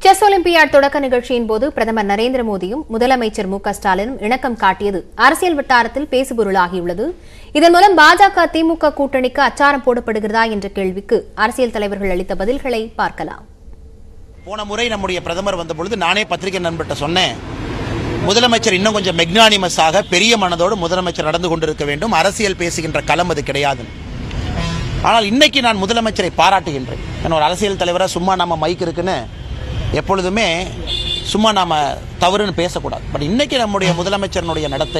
Chess olympiad தொடக்க நிகழ்ச்சியின் போது பிரதமர் நரேந்திர மோடியும் முதலமைச்சர் மு க ஸ்டாலினும் இணக்கம் காட்டியது அரசியல் வட்டாரத்தில் பேசுபொருளாகியுள்ளது இதன் மூலம் பாஜக திமுக கூட்டணிக்கு அச்சாரம் போடப்படுகிறதா என்ற கேள்விக்கு அரசியல் தலைவர்கள் அளித்த பதில்களை பார்க்கலாம் போன முறை நம்முடைய பிரதமர் வந்த பொழுது நானே பத்திரிகை நண்பர்கிட்ட சொன்னேன் முதலமைச்சர் இன்னும் கொஞ்சம் மெக்னானிமஸாக பெரிய மனதோடு முதலமைச்சர் நடந்து கொண்டிருக்க வேண்டும் அரசியல் பேசுகின்ற களம் அது கிடையாது ஆனால் இன்னைக்கு நான் முதலமைச்சரை பாராட்டுகின்றேன் ஏன்னா ஒரு அரசியல் தலைவராக சும்மா நம்ம மைக் இருக்குன்னு எப்பொழுதுமே சும்மா நாம தவறுன்னு பேசக்கூடாது பட் இன்னைக்கு நம்முடைய முதலமைச்சரனுடைய நடத்தை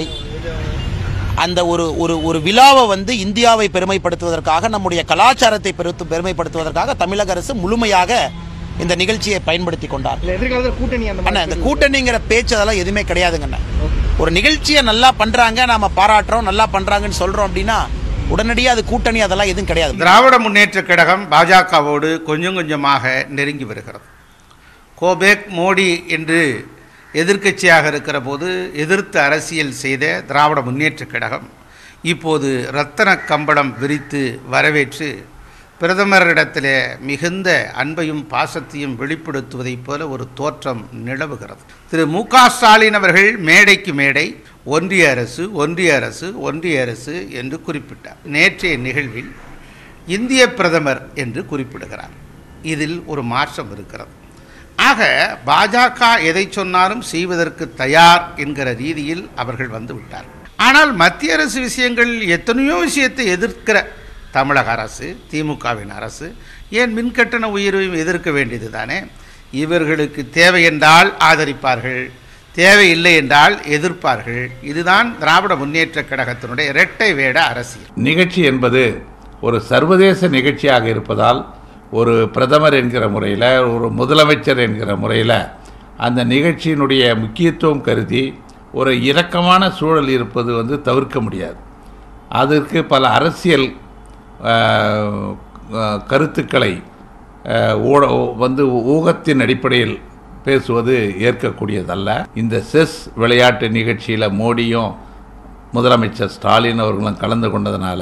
அந்த ஒரு ஒரு ஒரு விழாவை வந்து இந்தியாவை பெருமைப்படுத்துவதற்காக நம்முடைய கலாச்சாரத்தை பெருத்து பெருமைப்படுத்துவதற்காக தமிழக அரசு முழுமையாக இந்த நிகழ்ச்சியை பயன்படுத்தி கொண்டார் இல்ல எதிர்காலத்தில் கூட்டணி அந்த அண்ணா மாதிரி இந்த கூட்டணிங்கிற பேச்சு அதெல்லாம் எதுவுமே கிடையாதுங்கண்ணா ஒரு நிகழ்ச்சியை நல்லா பண்றாங்க நாம பாராட்டுறோம் நல்லா பண்றாங்கன்னு சொல்றோம் அப்படின்னா உடனடியாக அது கூட்டணி அதெல்லாம் எதுவும் கிடையாது திராவிட முன்னேற்ற கழகம் பாஜகவோடு கொஞ்சம் கொஞ்சமாக நெருங்கி வருகிறது கோபேக் மோடி என்று எதிர்க்கட்சியாக இருக்கிற போது எதிர்த்து அரசியல் செய்த திராவிட முன்னேற்ற கழகம் இப்போது ரத்தன கம்பளம் விரித்து வரவேற்று பிரதமரிடத்திலே மிகுந்த அன்பையும் பாசத்தையும் வெளிப்படுத்துவதைப் போல ஒரு தோற்றம் நிலவுகிறது திரு மு க ஸ்டாலின் அவர்கள் மேடைக்கு மேடை ஒன்றிய அரசு ஒன்றிய அரசு ஒன்றிய அரசு என்று குறிப்பிட்டார் நேற்றைய நிகழ்வில் இந்திய பிரதமர் என்று குறிப்பிடுகிறார் இதில் ஒரு மாற்றம் இருக்கிறது ஆக பாஜக எதை சொன்னாலும் செய்வதற்கு தயார் என்கிற ரீதியில் அவர்கள் வந்து விட்டார் ஆனால் மத்திய அரசு விஷயங்கள் எத்தனையோ விஷயத்தை எதிர்க்கிற தமிழக அரசு திமுகவின் அரசு ஏன் மின்கட்டண உயர்வையும் எதிர்க்க வேண்டியது தானே இவர்களுக்கு தேவை என்றால் ஆதரிப்பார்கள் தேவையில்லை என்றால் எதிர்ப்பார்கள் இதுதான் திராவிட முன்னேற்ற கழகத்தினுடைய இரட்டை வேட அரசியல் நிகழ்ச்சி என்பது ஒரு சர்வதேச நிகழ்ச்சியாக இருப்பதால் ஒரு பிரதமர் என்கிற முறையில் ஒரு முதலமைச்சர் என்கிற முறையில் அந்த நிகழ்ச்சியினுடைய முக்கியத்துவம் கருதி ஒரு இரக்கமான சூழல் இருப்பது வந்து தவிர்க்க முடியாது அதற்கு பல அரசியல் ஆஹ், ஆஹ், கருத்துக்களை ஆஹ், ஊட வந்து ஊகத்தின் அடிப்படையில் பேசுவது ஏற்கக்கூடியதல்ல இந்த செஸ் விளையாட்டு நிகழ்ச்சியில் மோடியும் முதலமைச்சர் ஸ்டாலின் அவர்களும் கலந்து கொண்டதுனால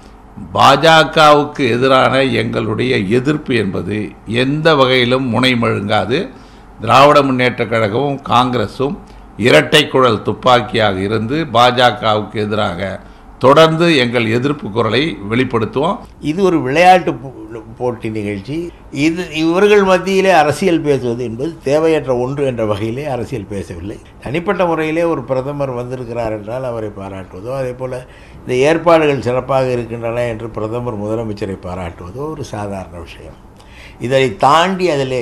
பாஜகவுக்கு எதிரான எங்களுடைய எதிர்ப்பு என்பது எந்த வகையிலும் முனைமழுங்காது திராவிட முன்னேற்றக் கழகமும் காங்கிரஸும் இரட்டை குழல் துப்பாக்கியாக இருந்து பாஜகவுக்கு எதிராக தொடர்ந்து எங்கள் எதிர்ப்பு குரலை வெளிப்படுத்துவோம் இது ஒரு விளையாட்டு போ- போட்டி நிகழ்ச்சி இது இவர்கள் மத்தியிலே அரசியல் பேசுவது என்பது தேவையற்ற ஒன்று என்ற வகையிலே அரசியல் பேசவில்லை தனிப்பட்ட முறையிலே ஒரு பிரதமர் வந்திருக்கிறார் என்றால் அவரை பாராட்டுவதோ அதே போல் இந்த ஏற்பாடுகள் சிறப்பாக இருக்கின்றன என்று பிரதமர் முதலமைச்சரை பாராட்டுவதோ ஒரு சாதாரண விஷயம் இதை தாண்டி அதிலே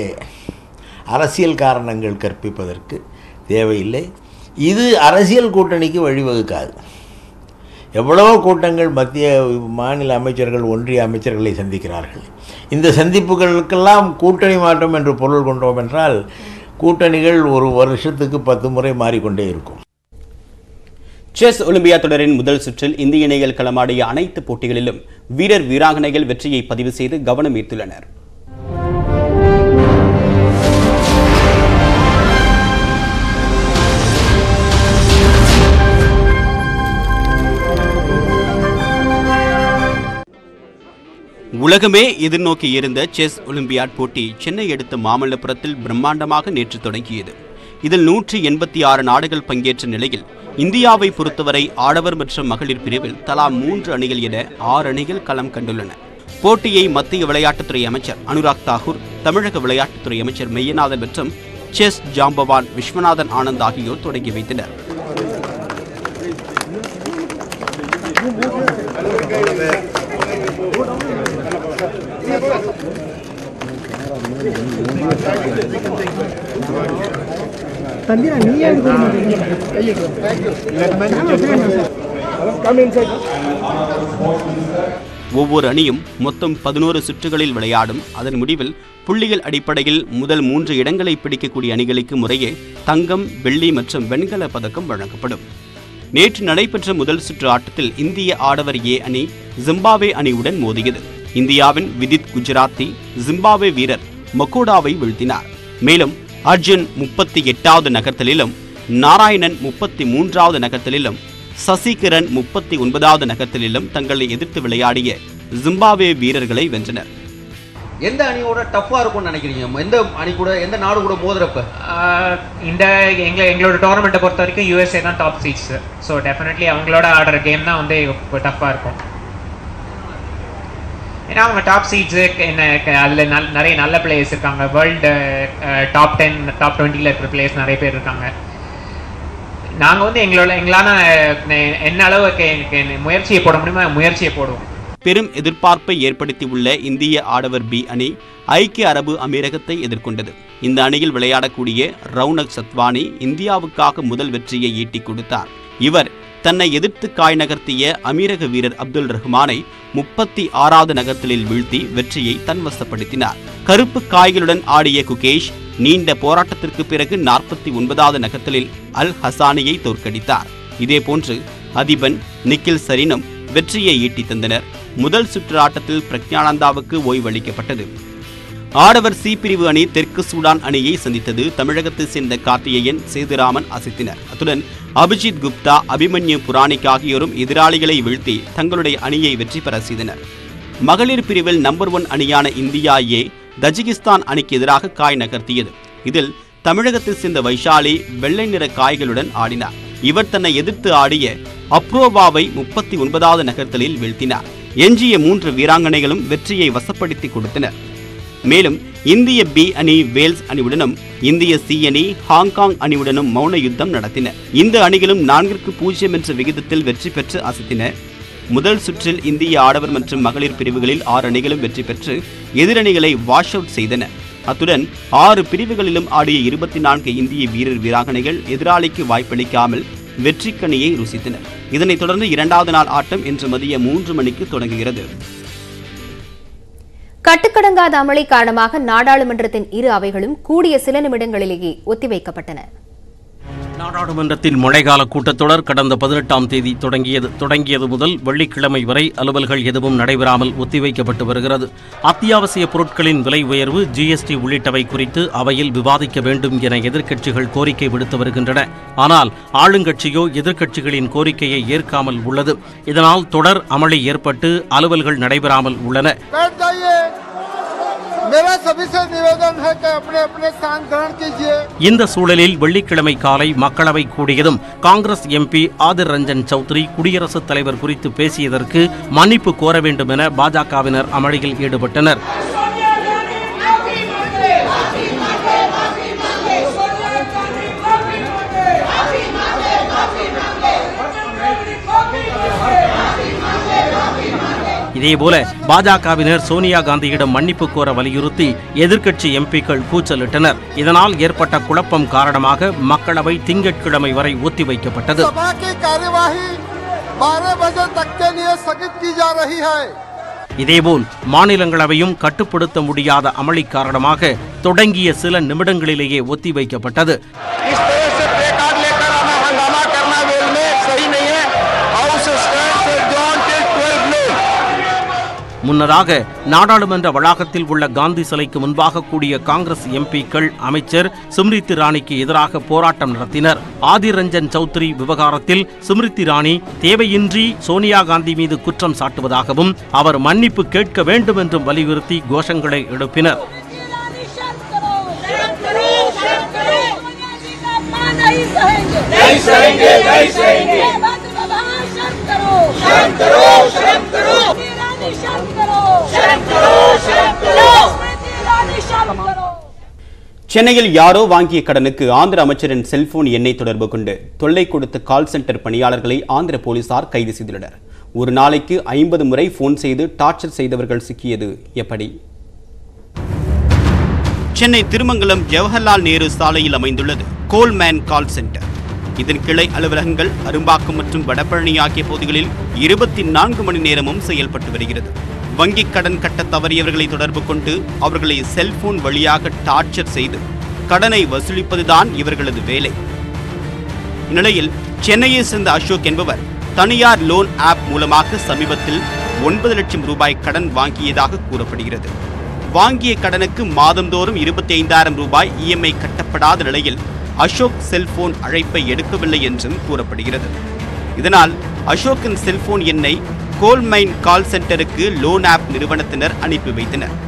அரசியல் காரணங்கள் கற்பிப்பதற்கு தேவையில்லை இது அரசியல் கூட்டணிக்கு வழிவகுக்காது எவ்வளவோ கூட்டங்கள் மத்திய மாநில அமைச்சர்கள் ஒன்றிய அமைச்சர்களை சந்திக்கிறார்கள் இந்த சந்திப்புகளுக்கெல்லாம் கூட்டணி மாற்றம் என்று பொருள் கொண்டோம் என்றால் கூட்டணிகள் ஒரு வருஷத்துக்கு பத்து முறை மாறிக்கொண்டே இருக்கும் செஸ் ஒலிம்பியா தொடரின் முதல் சுற்றில் இந்திய இணைகள் களமாடிய அனைத்து போட்டிகளிலும் வீரர் வீராங்கனைகள் வெற்றியை பதிவு செய்து கவனம் ஈர்த்துள்ளனர் உலகமே எதிர்நோக்கி இருந்த செஸ் ஒலிம்பியாட் போட்டி சென்னை அடுத்த மாமல்லபுரத்தில் பிரம்மாண்டமாக நேற்று தொடங்கியது இதில் நூற்றி எண்பத்தி ஆறு நாடுகள் பங்கேற்ற நிலையில் இந்தியாவை பொறுத்தவரை ஆடவர் மற்றும் மகளிர் பிரிவில் தலா மூன்று அணிகள் என ஆறு அணிகள் களம் கண்டுள்ளன போட்டியை மத்திய விளையாட்டுத்துறை அமைச்சர் அனுராக் தாக்கூர் தமிழக விளையாட்டுத்துறை அமைச்சர் மெய்யநாதன் மற்றும் செஸ் ஜாம்பவான் விஸ்வநாதன் ஆனந்த் ஆகியோர் தொடங்கி வைத்தனர் தந்திரா நீ ஏன் இது பண்ண மாட்டேங்கிற? Come inside. ஒவ்வொரு அணியும் மொத்தம் பதினோரு சுற்றுகளில் விளையாடும் அதன் முடிவில் புள்ளிகள் அடிப்படையில் முதல் மூன்று இடங்களை பிடிக்கக்கூடிய அணிகளுக்கு முறையே தங்கம் வெள்ளி மற்றும் வெண்கல பதக்கம் வழங்கப்படும் நேற்று நடைபெற்ற முதல் சுற்று ஆட்டத்தில் இந்திய ஆடவர் ஏ அணி ஜிம்பாவே அணியுடன் மோதியது இந்தியாவின் விதித் குஜராத்தி ஜிம்பாவே வீரர் மக்கோடாவை வீழ்த்தினார் மேலும் அர்ஜுன் முப்பத்தி எட்டாவது நகர்த்தலிலும் நாராயணன் முப்பத்தி மூன்றாவது நகர்த்தலிலும் சசிகிரண் முப்பத்தி ஒன்பதாவது நகர்த்தலிலும் தங்களை எதிர்த்து விளையாடிய ஜிம்பாவே வீரர்களை வென்றனர் எந்த அணியோட டஃப்பாக இருக்கும்னு நினைக்கிறீங்க எந்த அணி கூட எந்த நாடு கூட மோதுறப்ப ஆஹ் இந்த எங்களை எங்களோட டோர்னமெண்ட்டை பொறுத்த வரைக்கும் யூஎஸ்ஏ தான் டாப் சீட்ஸ் ஸோ டெஃபினெட்லி அவங்களோட ஆடுற கேம் தான் வந்து டஃப்பாக இருக்கும் ஏன்னா அவங்க டாப் சீட்ஸு என்ன அதில் நல் நிறைய நல்ல பிளேயர்ஸ் இருக்காங்க வேர்ல்டு டாப் டென் டாப் டுவெண்ட்டியில் இருக்கிற பிளேயர்ஸ் நிறைய பேர் இருக்காங்க நாங்கள் வந்து எங்களோட எங்களான அஹ், என்ன அளவுக்கு எனக்கு முயற்சியை போட முடியுமோ முயற்சியை போடுவோம் பெரும் எதிர்பார்ப்பை ஏற்படுத்தியுள்ள இந்திய ஆடவர் பி அணி ஐக்கிய அரபு அமீரகத்தை எதிர்கொண்டது இந்த அணியில் விளையாடக்கூடிய ரவுனக் சத்வானி இந்தியாவுக்காக முதல் வெற்றியை ஈட்டிக் கொடுத்தார் இவர் தன்னை எதிர்த்து காய் நகர்த்திய அமீரக வீரர் அப்துல் ரஹ்மானை முப்பத்தி ஆறாவது நகர்த்தலில் வீழ்த்தி வெற்றியை தன்வசப்படுத்தினார் கருப்பு காய்களுடன் ஆடிய குகேஷ் நீண்ட போராட்டத்திற்கு பிறகு நாற்பத்தி ஒன்பதாவது நகர்த்தலில் அல் ஹசானியை தோற்கடித்தார் இதேபோன்று அதிபன் நிக்கில் சரினும் வெற்றியை ஈட்டித் தந்தனர் முதல் சுற்று ஆட்டத்தில் பிரக்ஞானந்தாவுக்கு ஓய்வளிக்கப்பட்டது ஆடவர் சி பிரிவு அணி தெற்கு சூடான் அணியை சந்தித்தது தமிழகத்தை சேர்ந்த கார்த்திகேயன் சேதுராமன் அசைத்தினர் அத்துடன் அபிஜித் குப்தா அபிமன்யு புராணிக் ஆகியோரும் எதிராளிகளை வீழ்த்தி தங்களுடைய அணியை வெற்றி பெற செய்தனர் மகளிர் பிரிவில் நம்பர் ஒன் அணியான இந்தியா ஏ தஜிகிஸ்தான் அணிக்கு எதிராக காய் நகர்த்தியது இதில் தமிழகத்தை சேர்ந்த வைஷாலி வெள்ளை நிற காய்களுடன் ஆடினார் இவர் தன்னை எதிர்த்து ஆடிய அப்ரோவாவை முப்பத்தி ஒன்பதாவது நகர்த்தலில் வீழ்த்தினார் எஞ்சிய மூன்று வீராங்கனைகளும் வெற்றியை வசப்படுத்தி கொடுத்தனர் மேலும் இந்திய பி அணி வேல்ஸ் அணியுடனும் இந்திய சி அணி ஹாங்காங் அணியுடனும் மௌன யுத்தம் நடத்தின இந்த அணிகளும் நான்கிற்கு பூஜ்ஜியம் என்ற விகிதத்தில் வெற்றி பெற்று அசத்தின முதல் சுற்றில் இந்திய ஆடவர் மற்றும் மகளிர் பிரிவுகளில் ஆறு அணிகளும் வெற்றி பெற்று எதிரணிகளை வாஷ் அவுட் செய்தன அத்துடன் ஆறு பிரிவுகளிலும் ஆடிய இருபத்தி நான்கு இந்திய வீரர் வீராங்கனைகள் எதிராளிக்கு வாய்ப்பளிக்காமல் வெற்றிக்கணியை ருசித்தனர் இதனைத் தொடர்ந்து இரண்டாவது நாள் ஆட்டம் இன்று மதியம் மூன்று மணிக்கு தொடங்குகிறது கட்டுக்கடங்காத அமளி காரணமாக நாடாளுமன்றத்தின் இரு அவைகளும் கூடிய சில நிமிடங்களிலேயே ஒத்திவைக்கப்பட்டன நாடாளுமன்றத்தின் மழைக்கால கூட்டத்தொடர் கடந்த பதினெட்டாம் தேதி தொடங்கியது தொடங்கியது முதல் வெள்ளிக்கிழமை வரை அலுவல்கள் எதுவும் நடைபெறாமல் ஒத்திவைக்கப்பட்டு வருகிறது அத்தியாவசிய பொருட்களின் விலை உயர்வு ஜிஎஸ்டி உள்ளிட்டவை குறித்து அவையில் விவாதிக்க வேண்டும் என எதிர்க்கட்சிகள் கோரிக்கை விடுத்து வருகின்றன ஆனால் ஆளுங்கட்சியோ எதிர்க்கட்சிகளின் கோரிக்கையை ஏற்காமல் உள்ளது இதனால் தொடர் அமளி ஏற்பட்டு அலுவல்கள் நடைபெறாமல் உள்ளன बैठ जाइए मेरा सभी से निवेदन है कि अपने अपने स्थान ग्रहण कीजिए இந்த சூழலில் வெள்ளிக்கிழமை காலை மக்களவை கூடியதும் காங்கிரஸ் எம்பி ஆதிர் ரஞ்சன் சௌத்ரி குடியரசுத் தலைவர் குறித்து பேசியதற்கு மன்னிப்பு கோர வேண்டும் என பாஜகவினர் அமளியில் ஈடுபட்டனர் இதேபோல பாஜகவினர் சோனியா காந்தியிடம் மன்னிப்பு கோர வலியுறுத்தி எதிர்க்கட்சி எம்பிக்கள் கூச்சலிட்டனர் இதனால் ஏற்பட்ட குழப்பம் காரணமாக மக்களவை திங்கட்கிழமை வரை ஒத்திவைக்கப்பட்டது सभा की कार्यवाही 12 बजे तक के लिए स्थगित की जा रही है இதேபோல் மாநிலங்களவையும் கட்டுப்படுத்த முடியாத அமளி காரணமாக தொடங்கிய சில நிமிடங்களிலேயே ஒத்திவைக்கப்பட்டது इस तरह से प्ले कार्ड लेकर आना हंगामा करना वेल में सही नहीं है हाउस स्टैंड जॉन टिल 12 नून முன்னதாக நாடாளுமன்ற வளாகத்தில் உள்ள காந்தி சிலைக்கு முன்பாக கூடிய காங்கிரஸ் எம்பிக்கள் அமைச்சர் ஸ்மிருதி இராணிக்கு எதிராக போராட்டம் நடத்தினர் ஆதிர் ரஞ்சன் சௌத்ரி விவகாரத்தில் ஸ்மிருதி இராணி தேவையின்றி சோனியா காந்தி மீது குற்றம் சாட்டுவதாகவும் அவர் மன்னிப்பு கேட்க வேண்டும் என்றும் வலியுறுத்தி கோஷங்களை எழுப்பினர் नहीं सहेंगे नहीं सहेंगे नहीं सहेंगे शर्म करो शर्म करो शर्म करो शर्म करो शर्म करो शर्म करो ईरानी शर्म करो சென்னையில் யாரோ வாங்கிய கடனுக்கு ஆந்திர அமைச்சரின் செல்போன் எண்ணை தொடர்பு கொண்டு தொல்லை கொடுத்த கால் சென்டர் பணியாளர்களை ஆந்திர போலீசார் கைது செய்துள்ளனர் ஒரு நாளைக்கு ஐம்பது முறை போன் செய்து டார்ச்சர் செய்தவர்கள் சிக்கியது எப்படி சென்னை திருமங்கலம் ஜவஹர்லால் நேரு சாலையில் அமைந்துள்ளது கோல்மேன் கால் சென்டர் இதன் கிளை அலுவலகங்கள் அரும்பாக்கம் மற்றும் வடபழனி ஆகிய பகுதிகளில் இருபத்தி நான்கு மணி நேரமும் செயல்பட்டு வருகிறது வங்கிக் கடன் கட்ட தவறியவர்களை தொடர்பு கொண்டு அவர்களை செல்போன் வழியாக டார்ச்சர் செய்து கடனை வசூலிப்பதுதான் இவர்களது வேலை இந்நிலையில் சென்னையை சேர்ந்த அசோக் என்பவர் தனியார் லோன் ஆப் மூலமாக சமீபத்தில் ஒன்பது லட்சம் ரூபாய் கடன் வாங்கியதாக கூறப்படுகிறது வாங்கிய கடனுக்கு மாதந்தோறும் இருபத்தி ஐந்தாயிரம் ரூபாய் இஎம்ஐ கட்டப்படாத நிலையில் அசோக் செல்போன் அழைப்பை எடுக்கவில்லை என்றும் கூறப்படுகிறது இதனால் அசோக்கின் செல்போன் எண்ணை கோல்மைன் கால் சென்டருக்கு லோன் ஆப் நிறுவனத்தினர் அனுப்பி வைத்தனர்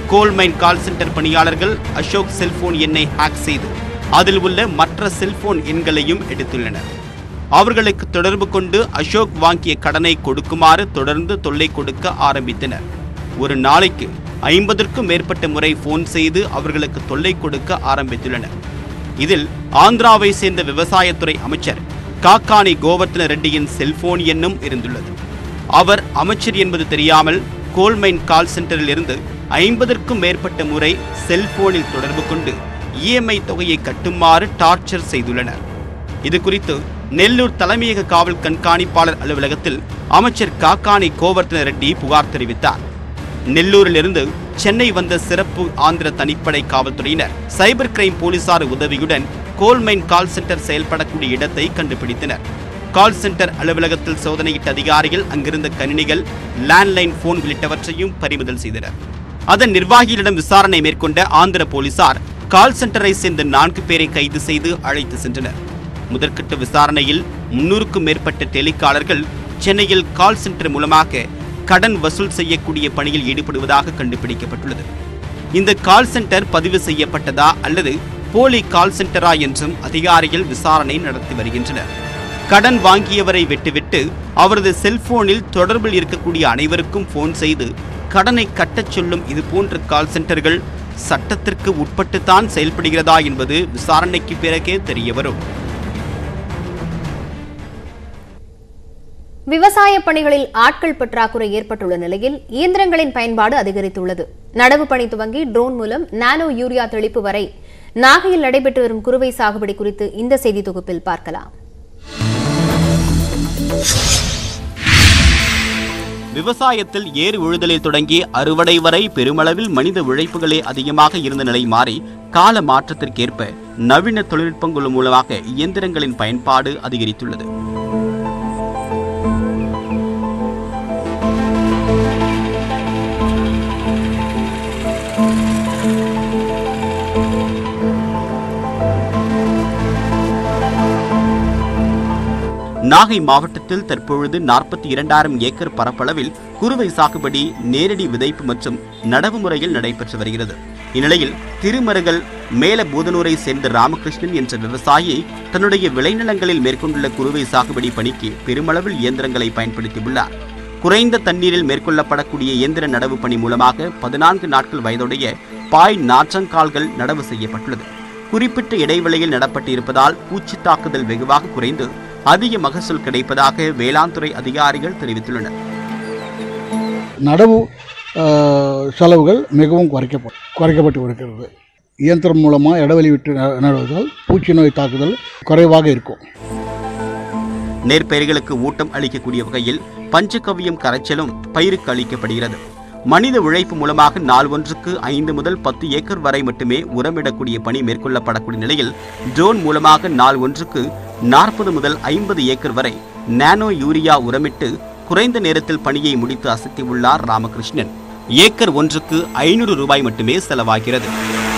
கோல்மைன் கால் சென்டர் பணியாளர்கள் அசோக் செல்போன் எண்ணை ஹேக் செய்து அதில் உள்ள மற்ற செல்போன் எண்களையும் எடுத்துள்ளனர் அவர்களுக்கு தொடர்பு கொண்டு அசோக் வாங்கிய கடனை கொடுக்குமாறு தொடர்ந்து தொல்லை கொடுக்க ஆரம்பித்தனர் ஒரு நாளைக்கு ஐம்பதற்கும் மேற்பட்ட முறை போன் செய்து அவர்களுக்கு தொல்லை கொடுக்க ஆரம்பித்துள்ளனர் இதில் ஆந்திராவை சேர்ந்த விவசாயத்துறை அமைச்சர் காக்கானி கோவர்த்தன ரெட்டியின் செல்போன் எண்ணும் இருந்துள்ளது அவர் அமைச்சர் என்பது தெரியாமல் கோல்மைன் கால் சென்டரில் இருந்து ஐம்பதற்கும் மேற்பட்ட முறை செல்போனில் தொடர்பு கொண்டு இஎம்ஐ தொகையை கட்டுமாறு டார்ச்சர் செய்துள்ளனர் இது குறித்து நெல்லூர் தலைமையக காவல் கண்காணிப்பாளர் அலுவலகத்தில் அமைச்சர் காக்கானி கோவர்த்தன ரெட்டி புகார் தெரிவித்தார் நெல்லூரிலிருந்து சென்னை வந்த சிறப்பு ஆந்திர தனிப்படை காவல்துறையினர் சைபர் கிரைம் போலீசார் உதவியுடன் கோல்மைன் கால் சென்டர் செயல்படக்கூடிய இடத்தை கண்டுபிடித்தனர் கால் சென்டர் அலுவலகத்தில் சோதனையிட்ட அதிகாரிகள் அங்கிருந்த கணினிகள் லேண்ட்லைன் போன் உள்ளிட்டவற்றையும் பறிமுதல் செய்தனர் அதன் நிர்வாகிகளிடம் விசாரணை மேற்கொண்ட ஆந்திர போலீசார் கால் சென்டரை சேர்ந்த நான்கு பேரை கைது செய்து அழைத்து சென்றனர் முதற்கட்ட விசாரணையில் முன்னூறுக்கும் மேற்பட்ட டெலிகாலர்கள் சென்னையில் கால் சென்டர் மூலமாக கடன் வசூல் செய்யக்கூடிய பணியில் ஈடுபடுவதாக கண்டுபிடிக்கப்பட்டுள்ளது இந்த கால் சென்டர் பதிவு செய்யப்பட்டதா அல்லது போலி கால் சென்டரா என்றும் அதிகாரிகள் விசாரணை நடத்தி வருகின்றனர் கடன் வாங்கியவரை விட்டுவிட்டு அவரது செல்போனில் தொடர்பில் இருக்கக்கூடிய அனைவருக்கும் போன் செய்து கடனை கட்டச் சொல்லும் இது போன்ற கால் சென்டர்கள் சட்டத்திற்கு உட்பட்டுத்தான் செயல்படுகிறதா என்பது விசாரணைக்கு பிறகே தெரியவரும் விவசாய பணிகளில் ஆட்கள் பற்றாக்குறை ஏற்பட்டுள்ள நிலையில் இயந்திரங்களின் பயன்பாடு அதிகரித்துள்ளது நடவு பணி துவங்கி ட்ரோன் மூலம் நானோ யூரியா தெளிப்பு வரை நாகையில் நடைபெற்று வரும் குறுவை சாகுபடி குறித்து இந்த செய்தி தொகுப்பில் பார்க்கலாம் விவசாயத்தில் ஏறு உழுதலில் தொடங்கி அறுவடை வரை பெருமளவில் மனித உழைப்புகளே அதிகமாக இருந்த நிலை மாறி கால மாற்றத்திற்கேற்ப நவீன தொழில்நுட்பங்கள் மூலமாக இயந்திரங்களின் பயன்பாடு அதிகரித்துள்ளது நாகை மாவட்டத்தில் தற்பொழுது நாற்பத்தி இரண்டாயிரம் ஏக்கர் பரப்பளவில் குறுவை சாகுபடி நேரடி விதைப்பு மற்றும் நடவு முறையில் நடைபெற்று வருகிறது இந்நிலையில் திருமருகல் மேல பூதனூரை சேர்ந்த ராமகிருஷ்ணன் என்ற விவசாயி தன்னுடைய விளைநிலங்களில் மேற்கொண்டுள்ள குறுவை சாகுபடி பணிக்கு பெருமளவில் இயந்திரங்களை பயன்படுத்தியுள்ளார் குறைந்த தண்ணீரில் மேற்கொள்ளப்படக்கூடிய இயந்திர நடவு பணி மூலமாக பதினான்கு நாட்கள் வயதுடைய பாய் நாற்றங்கால்கள் நடவு செய்யப்பட்டுள்ளது குறிப்பிட்ட இடைவெளியில் நடப்பட்டு இருப்பதால் பூச்சி தாக்குதல் வெகுவாக குறைந்து அதிக மகசூல் கிடைப்பதாக வேளாண் துறை அதிகாரிகள் தெரிவித்துள்ளனர் நடவு அஹ், செலவுகள் மிகவும் குறைக்கப்படும் குறைக்கப்பட்டு இருக்கிறது இயந்திரம் மூலமாக இடைவெளி விட்டு ந- நடுவதால் பூச்சி நோய் தாக்குதல் குறைவாக இருக்கும் நெற்பயிர்களுக்கு ஊட்டம் அளிக்கக்கூடிய வகையில் பஞ்சகவ்யம் கரைச்சலும் பயிருக்கு அளிக்கப்படுகிறது மனித உழைப்பு மூலமாக நாள் ஒன்றுக்கு ஐந்து முதல் பத்து ஏக்கர் வரை மட்டுமே உரமிடக்கூடிய பணி மேற்கொள்ளப்படக்கூடிய நிலையில் ட்ரோன் மூலமாக நாள் ஒன்றுக்கு நாற்பது முதல் ஐம்பது ஏக்கர் வரை நானோ யூரியா உரமிட்டு குறைந்த நேரத்தில் பணியை முடித்து அசத்தியுள்ளார் ராமகிருஷ்ணன் ஏக்கர் ஒன்றுக்கு ஐநூறு ரூபாய் மட்டுமே செலவாகிறது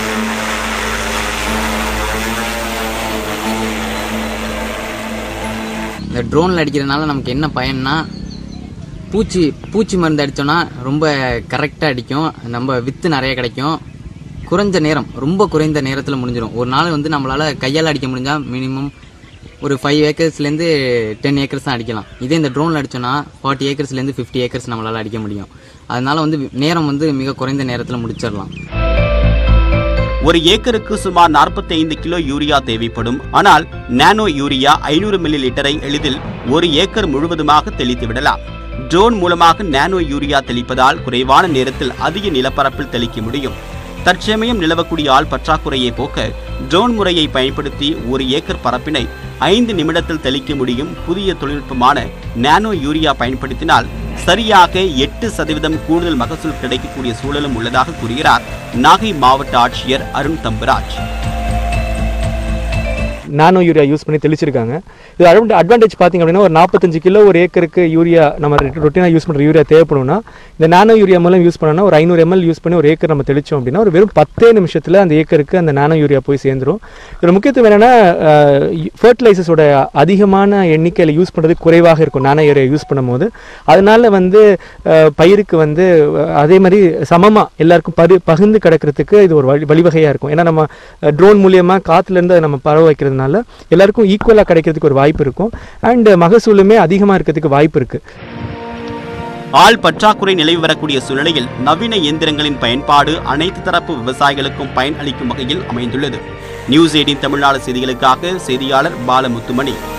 இந்த ட்ரோனில் அடிக்கிறதுனால நமக்கு என்ன பயன்னா பூச்சி பூச்சி மருந்து அடித்தோன்னா ரொம்ப கரெக்டாக அடிக்கும் நம்ம வித்து நிறைய கிடைக்கும் குறைஞ்ச நேரம் ரொம்ப குறைந்த நேரத்தில் முடிஞ்சிடும் ஒரு நாள் வந்து நம்மளால் கையால் அடிக்க முடிஞ்சால் மினிமம் ஒரு ஃபைவ் ஏக்கர்ஸ்லேருந்து டென் ஏக்கர்ஸ் தான் அடிக்கலாம் இதே இந்த ட்ரோனில் அடித்தோன்னா ஃபார்ட்டி ஏக்கர்ஸ்லேருந்து ஃபிஃப்டி ஏக்கர்ஸ் நம்மளால் அடிக்க முடியும் அதனால வந்து நேரம் வந்து மிக குறைந்த நேரத்தில் முடிச்சிடலாம் ஒரு ஏக்கருக்கு சுமார் 45 கிலோ யூரியா தேவைப்படும் ஆனால் நானோ யூரியா ஐநூறு மில்லி லிட்டரை எளிதில் ஒரு ஏக்கர் முழுவதுமாக தெளித்து விடலாம் ட்ரோன் மூலமாக நானோ யூரியா தெளிப்பதால் குறைவான நேரத்தில் அதிக நிலப்பரப்பில் தெளிக்க முடியும் தற்சமயம் நிலவக்கூடிய ஆள் பற்றாக்குறையை போக்க ட்ரோன் முறையை பயன்படுத்தி ஒரு ஏக்கர் பரப்பினை ஐந்து நிமிடத்தில் தெளிக்க முடியும் புதிய தொழில்நுட்பமான நானோ யூரியா பயன்படுத்தினால் சரியாக எட்டு சதவீதம் கூடுதல் மகசூல் கிடைக்கக்கூடிய சூழலும் உள்ளதாக கூறுகிறார் நாகை மாவட்ட ஆட்சியர் Arun Thambaraj nano urea use பண்ணி தெளிச்சிருக்காங்க இது அட்வான்டேஜ் பார்த்தீங்க அப்படின்னா ஒரு நாற்பத்தஞ்சு கிலோ ஒரு ஏக்கருக்கு யூரியா நம்ம ரொட்டீனாக யூஸ் பண்ணுற யூரியா தேவைப்படும்னா இந்த நானோ யூரியா மூலம் யூஸ் பண்ணோம்னா ஒரு ஐநூறு எம்எல் யூஸ் பண்ணி ஒரு ஏக்கர் நம்ம தெளிச்சோம் அப்படின்னா ஒரு வெறும் பத்தே நிமிஷத்தில் அந்த ஏக்கருக்கு அந்த நானோ யூரியா போய் சேர்ந்துரும் இதோட முக்கியத்துவம் என்னென்னா ஃபர்டிலைசர்ஸோட அதிகமான எண்ணிக்கையில் யூஸ் பண்ணுறது குறைவாக இருக்கும் நானோ யூரியா யூஸ் பண்ணும்போது அதனால வந்து அஹ், பயிருக்கு வந்து அஹ், அதே மாதிரி சமமாக எல்லாருக்கும் பரு பகிர்ந்து கிடக்கிறதுக்கு இது ஒரு வழி வழிவகையாக இருக்கும் ஏன்னா நம்ம ட்ரோன் மூலியமாக காற்றுலேருந்து அதை நம்ம பரவ வைக்கிறதுனால எல்லாருக்கும் ஈக்குவலாக கிடைக்கிறதுக்கு ஒரு வாய்ப்பு இருக்கும் அண்ட் மகசூலுமே அதிகமாக இருக்கிறதுக்கு வாய்ப்பு இருக்குது ஆள் பற்றாக்குறை நிலவி வரக்கூடிய சூழ்நிலையில் நவீன இயந்திரங்களின் பயன்பாடு அனைத்து தரப்பு விவசாயிகளுக்கும் பயன் அளிக்கும் வகையில் அமைந்துள்ளது நியூஸ் எயிட்டின் தமிழ்நாடு செய்திகளுக்காக செய்தியாளர் பாலமுத்துமணி